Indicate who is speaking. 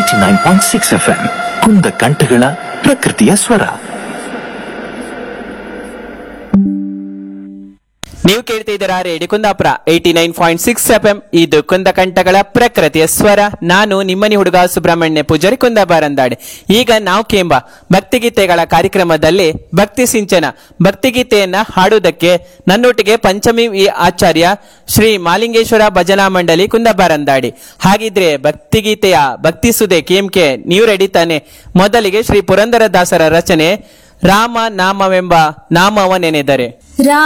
Speaker 1: eighty nine point six F M ಕುಂದ ಕಂಠಗಳ ಪ್ರಕೃತಿಯ ಸ್ವರ
Speaker 2: ನೀವು ಕೇಳ್ತಾ ಇದ್ದೀರಾ radio Kundapura eighty nine point six F M ಇದು ಕುಂದ ಕಂಠಗಳ ಪ್ರಕೃತಿಯ ಸ್ವರ ನಾನು ನಿಮ್ಮನಿ ಹುಡುಗ ಸುಬ್ರಹ್ಮಣ್ಯ ಪೂಜಾರಿ ಕುಂದಾಬಾರಂದಾಡೆ ಈಗ ನಾವು ಕೇಂಬ ಭಕ್ತಿಗೀತೆಗಳ ಕಾರ್ಯಕ್ರಮದಲ್ಲಿ ಭಕ್ತಿ ಸಿಂಚನ ಭಕ್ತಿಗೀತೆಯನ್ನ ಹಾಡುವುದಕ್ಕೆ ನನ್ನೊಟ್ಟಿಗೆ ಪಂಚಮಿ ವಿ ಆಚಾರ್ಯ ಶ್ರೀ ಮಾಲಿಂಗೇಶ್ವರ ಭಜನಾ ಮಂಡಳಿ ಕುಂದಾಬಾರಂದಾಡಿ ಹಾಗಿದ್ರೆ ಭಕ್ತಿಗೀತೆಯ ಭಕ್ತಿ ಸುದೆ ಕೇಮ್ಕೆ ನೀವು ರೆಡಿ ತಾನೆ ಮೊದಲಿಗೆ ಶ್ರೀ ಪುರಂದರದಾಸರ ರಚನೆ ರಾಮ ನಾಮವೆಂಬ ನಾಮವ ನೆನೆದರೆ
Speaker 3: ರಾಮ